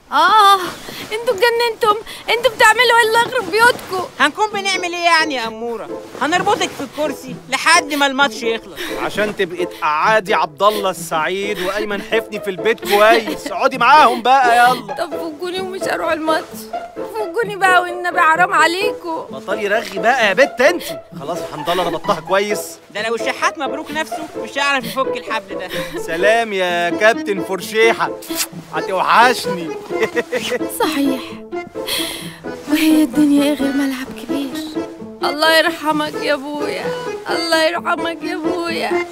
اه انتوا اتجننتم انتوا بتعملوا ايه الله يخرب بيوتكم هنكون بنعمل ايه يعني يا اموره هنربطك في الكرسي لحد ما الماتش يخلص عشان تبقي تقعدي عبد الله السعيد وايمن حفني في البيت كويس اقعدي معاهم بقى يلا طب فوقوني ومش هروح الماتش فوقوني بقى والنبي حرام عليكم بطلي رغي بقى يا بت انت خلاص الحمد لله ربطتها كويس ده لو الشحات مبروك نفسه مش هيعرف يفك الحبل ده سلام يا كابتن فرشيحه هتوحشني صحيح وهي الدنيا ايه غير ملعب كبير الله يرحمك يا ابويا الله يرحمك يا ابويا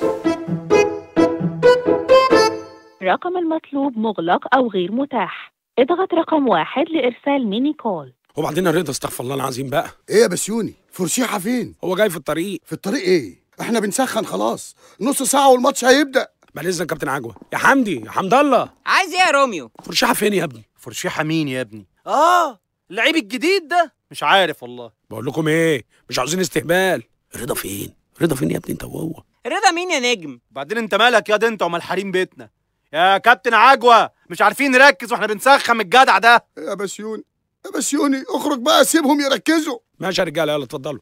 رقم المطلوب مغلق أو غير متاح اضغط رقم واحد لإرسال ميني كول وبعدين الرضا استغفر الله العظيم بقى ايه يا بسيوني فرشيحه فين هو جاي في الطريق في الطريق ايه احنا بنسخن خلاص نص ساعه والماتش هيبدا بعد اذنك كابتن عجوه يا حمدي يا حمد الله عايز ايه يا روميو فرشاحه فين يا ابني فرشيحه مين يا ابني اه اللعيب الجديد ده مش عارف والله بقول لكم ايه مش عاوزين استهبال رضا فين رضا فين يا ابني انت وهو رضا مين يا نجم بعدين انت مالك يا ده انت ومال حريم بيتنا يا كابتن عجوه مش عارفين نركز واحنا بنسخن الجدع ده يا بسيوني يا بسيوني اخرج بقى سيبهم يركزوا ماشي يا رجاله يلا اتفضلوا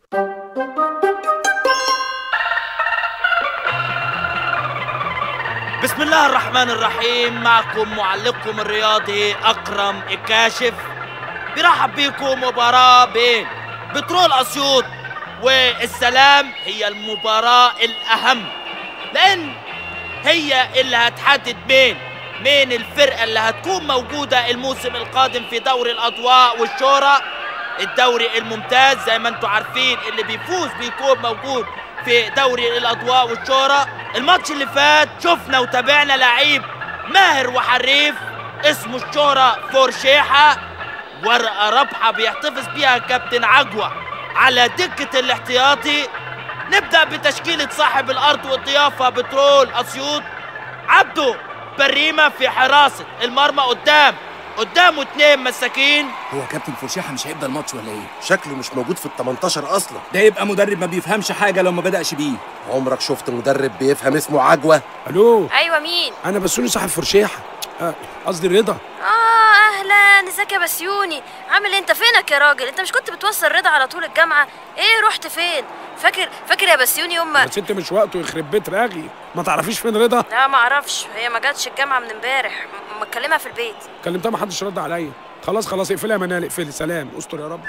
بسم الله الرحمن الرحيم معكم معلقكم الرياضي أكرم الكاشف برحب بكم مباراة بين بترول أسيوط والسلام هي المباراة الأهم لأن هي اللي هتحدد مين مين الفرقة اللي هتكون موجودة الموسم القادم في دوري الأضواء والشهرة الدوري الممتاز زي ما انتم عارفين اللي بيفوز بيكون موجود في دوري الأضواء والشهرة الماتش اللي فات شفنا وتابعنا لعيب ماهر وحريف اسمه الشهرة فورشيحة ورقة رابحة بيحتفظ بيها كابتن عجوة على دكة الاحتياطي نبدأ بتشكيلة صاحب الأرض والضيافة بترول أسيوط عبده بريمة في حراسة المرمى قدام قدامه اتنين مساكين هو كابتن فرشاحة مش هيبدأ الماتش ولا ايه؟ شكله مش موجود في ال 18 اصلا ده يبقى مدرب ما بيفهمش حاجة لو ما بدأش بيه عمرك شفت مدرب بيفهم اسمه عجوه الو ايوه مين انا بسوني صاحب فرشيحه آه، قصدي رضا اه اهلا ازيك يا بسيوني عامل إيه؟ انت فينك يا راجل انت مش كنت بتوصل رضا على طول الجامعه ايه رحت فين فاكر فاكر يا بسيوني يوم ما بس انت مش وقته يخرب بيت راغي ما تعرفيش فين رضا لا ما اعرفش هي ما جاتش الجامعه من امبارح م- مكلمها في البيت كلمتها ما حدش رد عليا خلاص خلاص اقفلي يا منال اقفلي سلام استر يا رب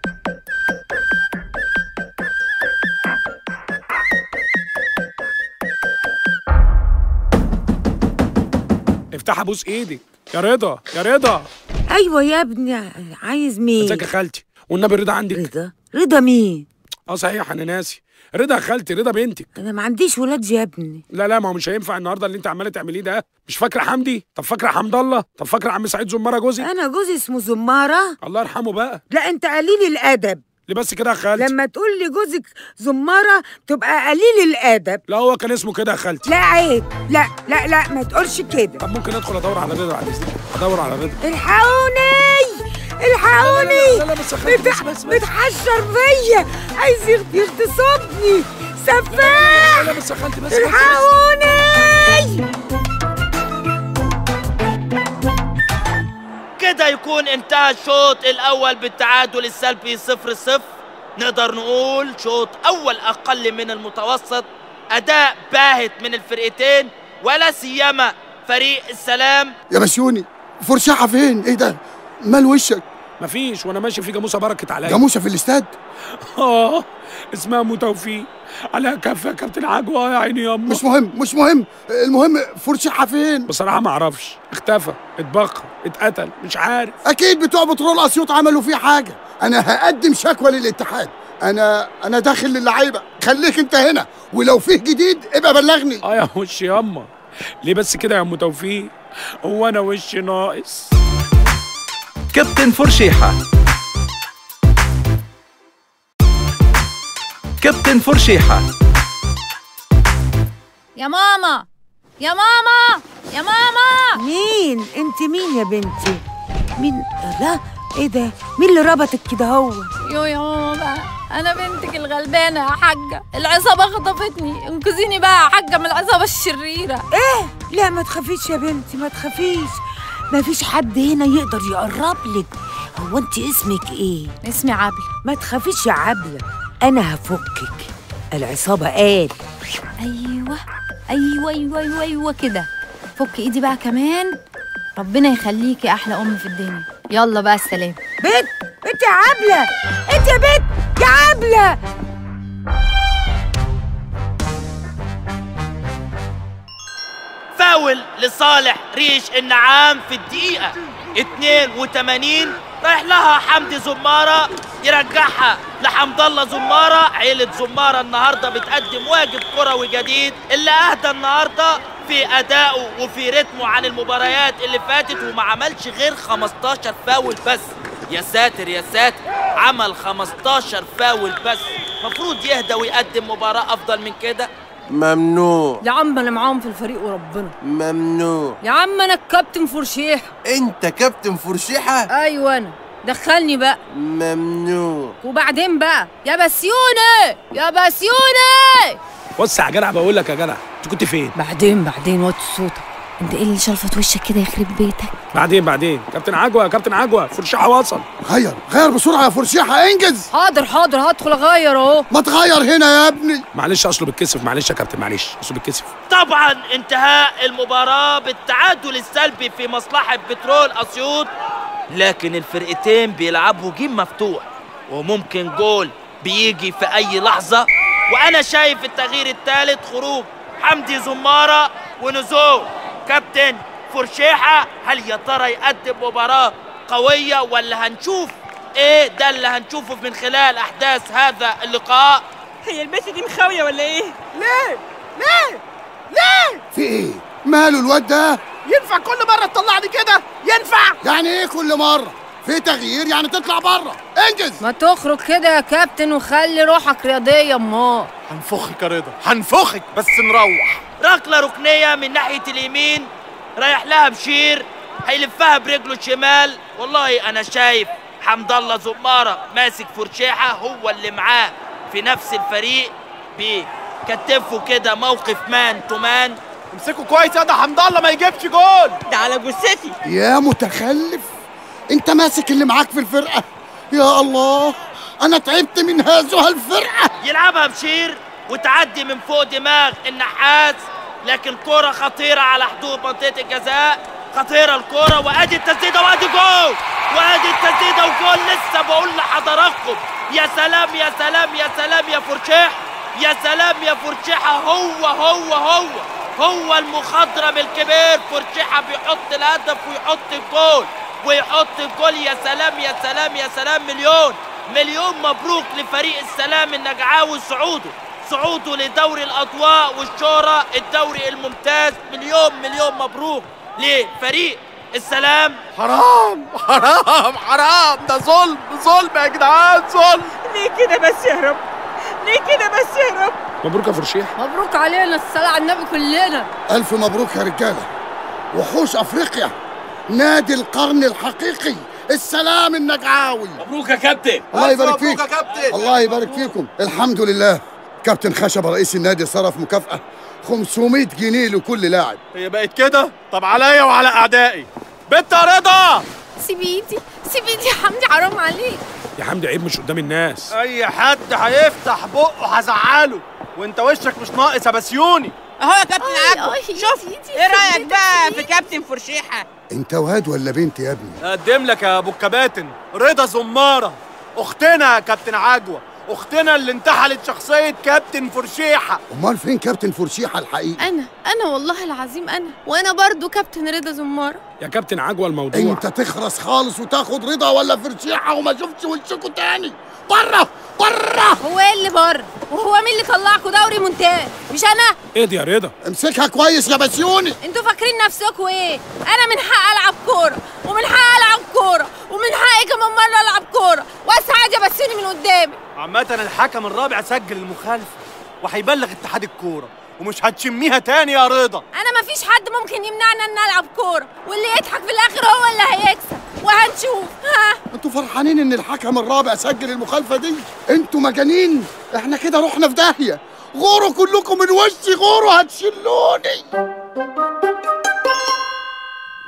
افتح ابوس ايدك يا رضا يا رضا ايوه يا ابني عايز مين ازيك يا خالتي والنبي رضا عندك رضا رضا مين اه صحيح انا ناسي رضا يا خالتي رضا بنتك انا ما عنديش ولاد يا ابني لا لا ما هو مش هينفع النهارده اللي انت عماله تعمليه ده مش فاكره حمدي طب فاكره حمد الله طب فاكره عم سعيد زماره جوزي انا جوزي اسمه زماره الله يرحمه بقى لا انت قليل الادب ليه بس كده يا خالتي لما تقول لي جوزك زماره تبقى قليل الادب لا هو كان اسمه كده يا خالتي لا عيب لا لا لا ما تقولش كده طب ممكن ادخل ادور على رضا على اذنك ادور على رضا الحقوني الحقوني لا لا بس يا خالتي بس بتح... بس بس بتحشر فيا عايز يغ- يغتصبني سفاح لا بس يا خالتي بس بس الحقوني كده يكون انتهى الشوط الأول بالتعادل السلبي صفر صفر نقدر نقول شوط أول أقل من المتوسط أداء باهت من الفرقتين ولا سيما فريق السلام يا بسيوني فرشاحه فين ايه ده مال وشك مفيش وانا ماشي في جاموسه بركت عليا جاموسه في الاستاد اه اسمها ام توفيق على كف يا كابتن عجوه يا عيني ياما مش مهم مش مهم المهم فرشاحه فين بصراحه ما اعرفش اختفى اتبخر اتقتل مش عارف اكيد بتوع بترول اسيوط عملوا فيه حاجه انا هقدم شكوى للاتحاد انا انا داخل للعيبه خليك انت هنا ولو فيه جديد ابقى بلغني اه يا وش ياما ليه بس كده يا ام توفيق هو انا وشي ناقص كابتن فرشيحة كابتن فرشيحة يا ماما يا ماما يا ماما مين انت مين يا بنتي مين لا ايه ده مين اللي ربطك كده هو يو يا ماما بقى انا بنتك الغلبانه يا حاجه العصابه خطفتني انقذيني بقى يا حاجه من العصابه الشريره ايه لا ما تخافيش يا بنتي ما تخافيش مفيش حد هنا يقدر يقرب لك هو انت اسمك ايه اسمي عبلة ما تخافيش يا عبلة انا هفكك العصابة قال ايوه ايوه ايوه ايوه ايوه كده فك ايدي بقى كمان ربنا يخليكي احلى ام في الدنيا يلا بقى السلام بنت انت يا عبلة انت يا بنت يا عبلة فاول لصالح ريش النعام في الدقيقة 82 رايح لها حمدي زمارة يرجعها لحمد الله زمارة عيلة زمارة النهاردة بتقدم واجب كروي جديد اللي أهدى النهاردة في أدائه وفي رتمه عن المباريات اللي فاتت وما عملش غير 15 فاول بس يا ساتر يا ساتر عمل 15 فاول بس مفروض يهدى ويقدم مباراة أفضل من كده ممنوع يا عم انا معاهم في الفريق وربنا ممنوع يا عم انا الكابتن فرشيح انت كابتن فرشيحة ايوه انا دخلني بقى ممنوع وبعدين بقى يا بسيوني يا بسيوني بص يا جدع بقول لك يا جدع انت كنت فين بعدين بعدين وطي صوتك انت ايه اللي شلفت وشك كده يخرب بيتك بعدين بعدين كابتن عجوه يا كابتن عجوه فرشاحه وصل غير غير بسرعه يا فرشيحه انجز حاضر حاضر هدخل اغير اهو ما تغير هنا يا ابني معلش اصله بيتكسف معلش يا كابتن معلش اصله بيتكسف طبعا انتهاء المباراة بالتعادل السلبي في مصلحة بترول أسيوط لكن الفرقتين بيلعبوا جيم مفتوح وممكن جول بيجي في أي لحظة وأنا شايف التغيير الثالث خروج حمدي زمارة ونزول كابتن فرشيحة هل يا ترى يقدم مباراة قوية ولا هنشوف ايه ده اللي هنشوفه من خلال أحداث هذا اللقاء هي البت دي مخاوية ولا ايه؟ ليه؟ ليه؟ ليه؟ في ايه ماله الواد ده ينفع كل مرة تطلعني كده؟ ينفع؟ يعني ايه كل مره في تغيير يعني تطلع بره انجز ما تخرج كده يا كابتن وخلي روحك رياضيه امال هنفخك يا رضا هنفخك بس نروح ركلة ركنية من ناحية اليمين رايح لها بشير هيلفها برجله الشمال والله أنا شايف حمد الله زمارة ماسك فرشيحة هو اللي معاه في نفس الفريق بيكتفوا كده موقف مان تو مان امسكوا كويس يا ده حمد الله ما يجيبش جول ده على جثتي يا متخلف انت ماسك اللي معاك في الفرقه يا الله انا تعبت من هذه الفرقه يلعبها بشير وتعدي من فوق دماغ النحاس لكن كرة خطيرة على حدود منطقة الجزاء خطيرة الكرة وادي التسديدة وادي جول وادي التسديدة وجول لسه بقول لحضراتكم يا سلام يا سلام يا سلام يا فرشيح يا سلام يا فرشيحة هو هو هو هو المخضرم الكبير فرشيحة بيحط الهدف ويحط الجول ويحط الجول يا سلام يا سلام يا سلام مليون مليون مبروك لفريق السلام النجعاوي صعوده صعوده لدوري الاضواء والشهرة الدوري الممتاز مليون مليون مبروك لفريق السلام حرام حرام حرام ده ظلم ظلم يا جدعان ظلم ليه كده بس يا رب؟ ليه كده بس يا رب؟ مبروك يا فرشيح مبروك علينا الصلاه على النبي كلنا الف مبروك يا رجاله وحوش افريقيا نادي القرن الحقيقي السلام النجعاوي مبروك يا كابتن الله يبارك مبروك فيك يا كابتن الله يبارك فيكم الحمد لله كابتن خشبه رئيس النادي صرف مكافاه 500 جنيه لكل لاعب هي بقت كده طب عليا وعلى اعدائي بنت يا رضا سيب ايدي سيب ايدي يا حمدي حرام عليك يا حمدي عيب مش قدام الناس اي حد هيفتح بقه هزعله وانت وشك مش ناقص يا بسيوني اهو يا كابتن أي- عبده أي، شوف إيدي، ايه رايك إيدي، بقى إيدي. في كابتن فرشيحة؟ انت واد ولا بنت يا ابني اقدم لك يا ابو الكباتن رضا زماره اختنا يا كابتن عجوه اختنا اللي انتحلت شخصيه كابتن فرشيحه امال فين كابتن فرشيحه الحقيقي انا انا والله العظيم انا وانا برضو كابتن رضا زمارة يا كابتن عجوه الموضوع انت تخرس خالص وتاخد رضا ولا فرشيحه وما شفتش وشكوا تاني بره بره هو ايه اللي بره وهو مين اللي طلعكوا دوري ممتاز مش انا ايه دي يا رضا امسكها كويس يا بسيوني انتوا فاكرين نفسكوا ايه انا من حق العب كوره ومن حق العب كوره ومن حقي كمان مره العب كوره واسعد يا بسيوني من قدامي عامه الحكم الرابع سجل المخالفه وهيبلغ اتحاد الكوره ومش هتشميها تاني يا رضا انا مفيش حد ممكن يمنعنا ان العب كوره واللي يضحك في الاخر هو اللي هيكسب وهنشوف ها انتوا فرحانين ان الحكم الرابع سجل المخالفه دي انتوا مجانين احنا كده رحنا في داهيه غوروا كلكم من وشي غوروا هتشلوني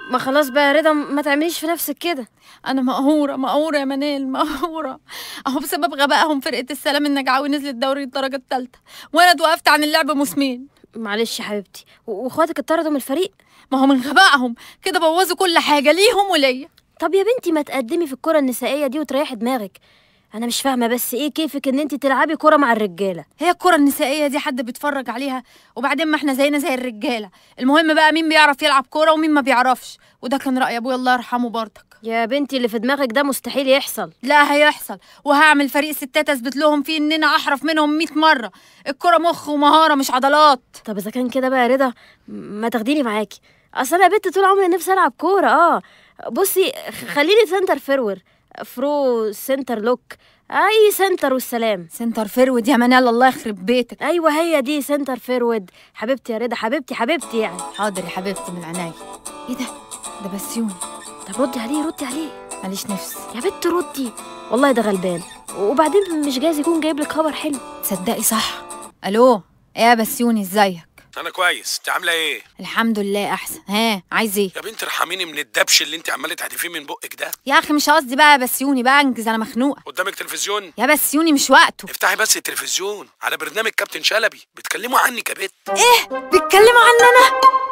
ما خلاص بقى يا رضا ما تعمليش في نفسك كده انا مقهوره مقهوره يا منال مقهوره اهو بسبب غبائهم فرقه السلام النجعوي نزلت دوري الدرجه الثالثه وانا اتوقفت عن اللعب موسمين معلش يا حبيبتي و- واخواتك اتطردوا من الفريق ما هو من غبائهم كده بوظوا كل حاجه ليهم وليا طب يا بنتي ما تقدمي في الكرة النسائية دي وتريحي دماغك انا مش فاهمة بس ايه كيفك ان انت تلعبي كرة مع الرجالة هي الكرة النسائية دي حد بيتفرج عليها وبعدين ما احنا زينا زي الرجالة المهم بقى مين بيعرف يلعب كورة ومين ما بيعرفش وده كان رأي ابويا الله يرحمه برضك يا بنتي اللي في دماغك ده مستحيل يحصل لا هيحصل وهعمل فريق ستات اثبت لهم فيه اننا احرف منهم 100 مرة الكرة مخ ومهارة مش عضلات طب اذا كان كده بقى يا رضا م- ما تاخديني معاكي اصل انا يا بنت طول عمري نفسي العب كورة اه بصي خ- خليني سنتر فيرور فرو سنتر لوك اي سنتر والسلام سنتر فيرود يا منال الله يخرب بيتك ايوه هي دي سنتر فيرود حبيبتي يا رضا حبيبتي حبيبتي يعني حاضر يا حبيبتي من عينيا ايه ده ده بسيوني طب ردي عليه ردي عليه ماليش نفس يا بنت ردي والله ده غلبان وبعدين مش جايز يكون جايب لك خبر حلو تصدقي صح الو ايه يا بسيوني ازيك انا كويس انت عامله ايه الحمد لله احسن ها عايز ايه يا بنت ارحميني من الدبش اللي انت عماله تحدفيه من بقك ده يا اخي مش قصدي بقى يا بسيوني بقى انجز انا مخنوقه قدامك تلفزيون يا بسيوني مش وقته افتحي بس التلفزيون على برنامج كابتن شلبي بيتكلموا عنك يا بت ايه بيتكلموا عني انا